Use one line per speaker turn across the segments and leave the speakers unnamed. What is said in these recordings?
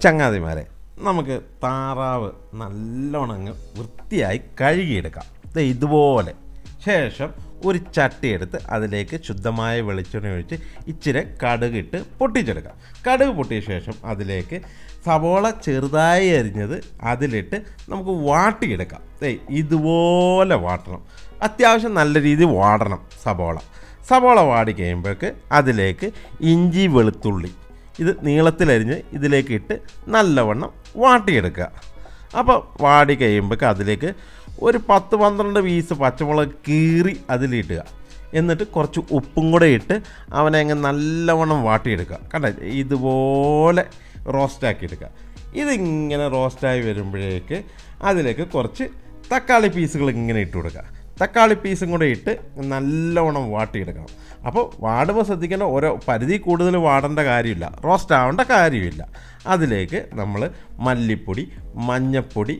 ചങ്ങാതിമാരെ നമുക്ക് താറാവ് നല്ലോണം അങ്ങ് വൃത്തിയായി കഴുകിയെടുക്കാം ദേ ഇതുപോലെ ശേഷം ഒരു ചട്ടി എടുത്ത് അതിലേക്ക് ശുദ്ധമായ വെളിച്ചെണ്ണ ഒഴിച്ച് ഇച്ചിരി കടുകിട്ട് പൊട്ടിച്ചെടുക്കാം കടുക് പൊട്ടിയ ശേഷം അതിലേക്ക് സവോള ചെറുതായി അരിഞ്ഞത് അതിലിട്ട് നമുക്ക് വാട്ടിയെടുക്കാം ദേ ഇതുപോലെ വാട്ടണം അത്യാവശ്യം നല്ല രീതിയിൽ വാടണം സവോള സവോള വാടി കഴിയുമ്പോഴേക്ക് അതിലേക്ക് ഇഞ്ചി വെളുത്തുള്ളി ഇത് നീളത്തിലരിഞ്ഞ് ഇതിലേക്ക് ഇട്ട് നല്ലവണ്ണം വാട്ടിയെടുക്കുക അപ്പോൾ വാടി കഴിയുമ്പോഴേക്ക് അതിലേക്ക് ഒരു പത്ത് പന്ത്രണ്ട് പീസ് പച്ചമുളക് കീറി അതിലിട്ടുക എന്നിട്ട് കുറച്ച് ഉപ്പും കൂടെ ഇട്ട് അവനെ അങ്ങ് നല്ലവണ്ണം വാട്ടിയെടുക്കുക കണ്ട ഇതുപോലെ റോസ്റ്റാക്കി എടുക്കുക ഇതിങ്ങനെ റോസ്റ്റായി വരുമ്പോഴേക്ക് അതിലേക്ക് കുറച്ച് തക്കാളി പീസുകൾ ഇങ്ങനെ ഇട്ട് കൊടുക്കുക തക്കാളി പീസും കൂടെ ഇട്ട് നല്ലവണ്ണം വാട്ടിയെടുക്കണം അപ്പോൾ വാടുമ്പോൾ ശ്രദ്ധിക്കേണ്ട ഓരോ പരിധി കൂടുതൽ വാടേണ്ട കാര്യമില്ല റോസ്റ്റ് ആവേണ്ട കാര്യമില്ല അതിലേക്ക് നമ്മൾ മല്ലിപ്പൊടി മഞ്ഞപ്പൊടി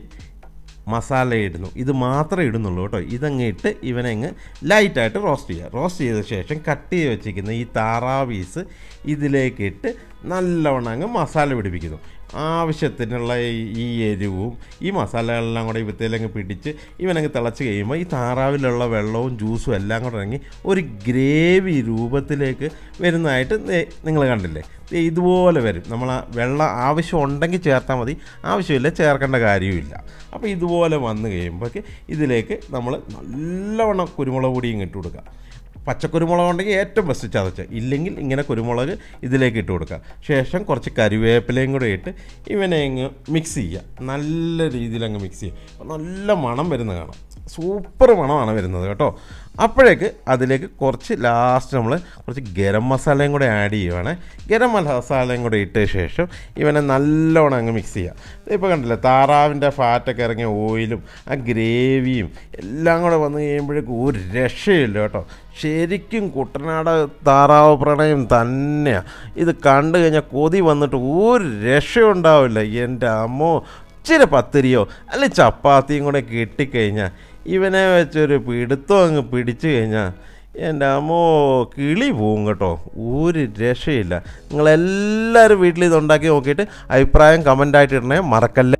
മസാല ഇടുന്നു ഇത് മാത്രമേ ഇടുന്നുള്ളൂ കേട്ടോ ഇതങ്ങ് ഇട്ട് ഇവനെ അങ്ങ് ലൈറ്റായിട്ട് റോസ്റ്റ് ചെയ്യുക റോസ്റ്റ് ചെയ്ത ശേഷം കട്ട് ചെയ്ത് വെച്ചിരിക്കുന്ന ഈ താറാവ് പീസ് ഇതിലേക്ക് ഇട്ട് നല്ലവണ്ണം അങ്ങ് മസാല പിടിപ്പിക്കുന്നു ആവശ്യത്തിനുള്ള ഈ- ഈ എരിവും ഈ മസാലകളെല്ലാം കൂടെ ഇവത്തേലങ്ങ് പിടിച്ച് ഇവനങ്ങ് തിളച്ച് കഴിയുമ്പോൾ ഈ താറാവിലുള്ള വെള്ളവും ജ്യൂസും എല്ലാം കൂടെ ഇറങ്ങി ഒരു ഗ്രേവി രൂപത്തിലേക്ക് വരുന്നതായിട്ട് നിങ്ങൾ കണ്ടില്ലേ ദേ ഇതുപോലെ വരും നമ്മൾ ആ വെള്ളം ആവശ്യം ഉണ്ടെങ്കിൽ ചേർത്താൽ മതി ആവശ്യമില്ല ചേർക്കേണ്ട കാര്യവുമില്ല അപ്പോൾ ഇതുപോലെ വന്നു കഴിയുമ്പോഴേക്ക് ഇതിലേക്ക് നമ്മൾ നല്ലവണ്ണം കുരുമുളക് പൊടിയും ഇട്ട് കൊടുക്കുക പച്ചക്കുരുമുളക് ഉണ്ടെങ്കിൽ ഏറ്റവും ബെസ്റ്റ് ചതച്ച് ഇല്ലെങ്കിൽ ഇങ്ങനെ കുരുമുളക് ഇതിലേക്ക് ഇട്ട് കൊടുക്കുക ശേഷം കുറച്ച് കറിവേപ്പിലയും കൂടെ ഇട്ട് ഇവനെ അങ്ങ് മിക്സ് ചെയ്യുക നല്ല രീതിയിൽ അങ്ങ് മിക്സ് ചെയ്യുക അപ്പോൾ നല്ല മണം വരുന്ന കാണാം സൂപ്പർ മണമാണ് വരുന്നത് കേട്ടോ അപ്പോഴേക്ക് അതിലേക്ക് കുറച്ച് ലാസ്റ്റ് നമ്മൾ കുറച്ച് ഗരം മസാലയും കൂടെ ആഡ് ചെയ്യുവാണ് ഗരം മസാലയും കൂടെ ഇട്ട ശേഷം ഇവനെ നല്ലോണം അങ്ങ് മിക്സ് ചെയ്യുക ഇപ്പോൾ കണ്ടില്ലേ താറാവിൻ്റെ ഫാറ്റൊക്കെ ഇറങ്ങിയ ഓയിലും ആ ഗ്രേവിയും എല്ലാം കൂടെ വന്ന് കഴിയുമ്പോഴേക്കും ഒരു രക്ഷയില്ല കേട്ടോ ശരിക്കും കുട്ടനാട് താറാവ് പ്രണയം തന്നെയാണ് ഇത് കണ്ടു കഴിഞ്ഞാൽ കൊതി വന്നിട്ട് ഒരു രക്ഷയുണ്ടാവില്ല എൻ്റെ അമ്മോ ഇച്ചിരി പത്തിരിയോ അല്ലെ ചപ്പാത്തിയും കൂടെ കിട്ടിക്കഴിഞ്ഞാൽ ഇവനെ വെച്ചൊരു പിടുത്തം അങ്ങ് പിടിച്ചു കഴിഞ്ഞാൽ എൻ്റെ അമ്മോ കിളി പോവും കേട്ടോ ഒരു രക്ഷയില്ല നിങ്ങളെല്ലാവരും വീട്ടിൽ ഇത് ഉണ്ടാക്കി നോക്കിയിട്ട് അഭിപ്രായം കമൻ്റായിട്ട് ഇടണേ മറക്കല്ലേ